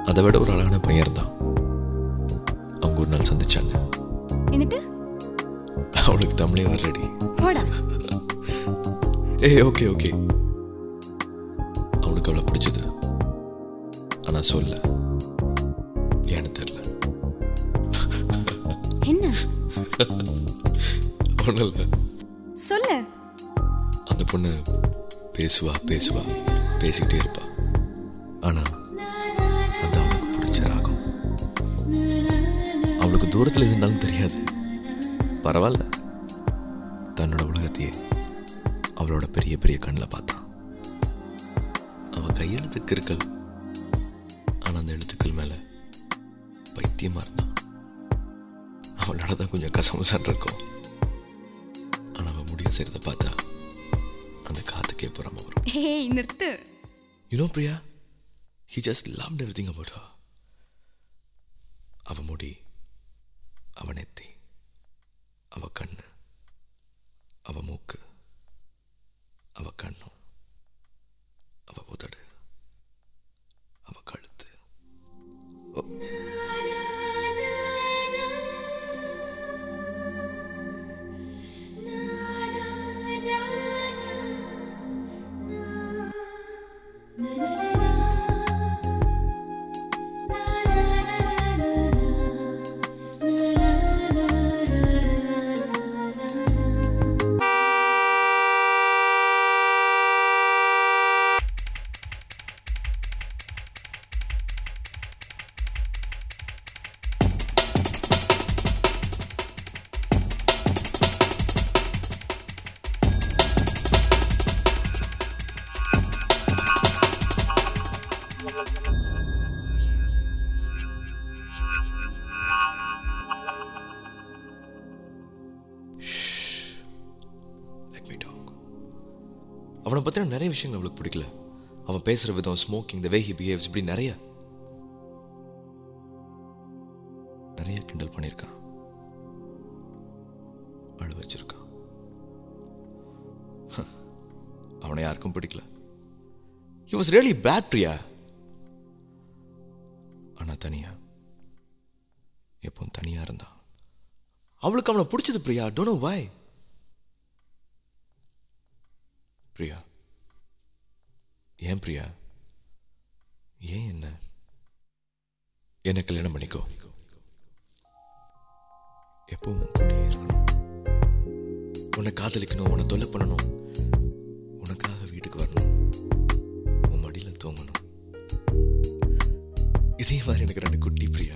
அதை விட ஒரு அழகான பையன் இருந்தான் அவங்க ஒரு நாள் சந்திச்சாங்க എന്നിട്ട് அவளுக்கு தமிழே வரலடி പോടാ ஏய் ஓகே ஓகே அவனுக்கு அவளை பிடிச்சது ஆனா சொல்ல ஏன்னு தெரியல என்ன ஒன்றும் இல்லை சொல்லு அந்த பொண்ணு பேசுவா பேசுவா பேசிக்கிட்டே இருப்பா ஆனா அது அவளுக்கு பிடிச்ச ராகம் அவளுக்கு தூரத்தில் இருந்தாலும் தெரியாது பரவாயில்ல தன்னோட உலகத்தையே அவளோட பெரிய பெரிய கண்ணில் பார்த்தான் அவன் கையெழுத்து கிறுக்கல் ஆனா அந்த எழுத்துக்கள் மேல பைத்தியமா இருந்தான் அவளோட தான் கொஞ்சம் கசமுசான் இருக்கும் ஆனா அவன் முடிய செய்யறத பார்த்தா அந்த காத்துக்கே புறமா வரும் ഏയ് നിർത്ത് you know Priya he just loved everything about her அவ முடி அவ நெத்தி அவ கண்ணு அவ மூக்கு அவ கண்ணு அவ உதடு அவ கழுத்து ஓ. Let me talk. அவனை பற்றின நிறைய விஷயங்கள் அவளுக்கு பிடிக்கல அவன் பேசுகிற விதம் smoking the way he behaves இப்படி நிறைய நிறைய கிண்டல் பண்ணியிருக்கான் அழு வச்சிருக்கான் அவனை யாருக்கும் பிடிக்கல he was really bad Priya ஆனா தனியா எப்பவும் தனியா இருந்தான் அவளுக்கு அவனை பிடிச்சது Priya don't know why Priya ஏன் பிரியா ஏன் என்ன என்ன கல்யாணம் பண்ணிக்கோ எப்பவும் உன் கூடயே இருக்கணும் உன்னை காதலிக்கணும் உன்னை தொல்லை பண்ணணும் உனக்காக வீட்டுக்கு வரணும் உன் மடியில தூங்கணும் இதே மாதிரி எனக்கு ரெண்டு குட்டி பிரியா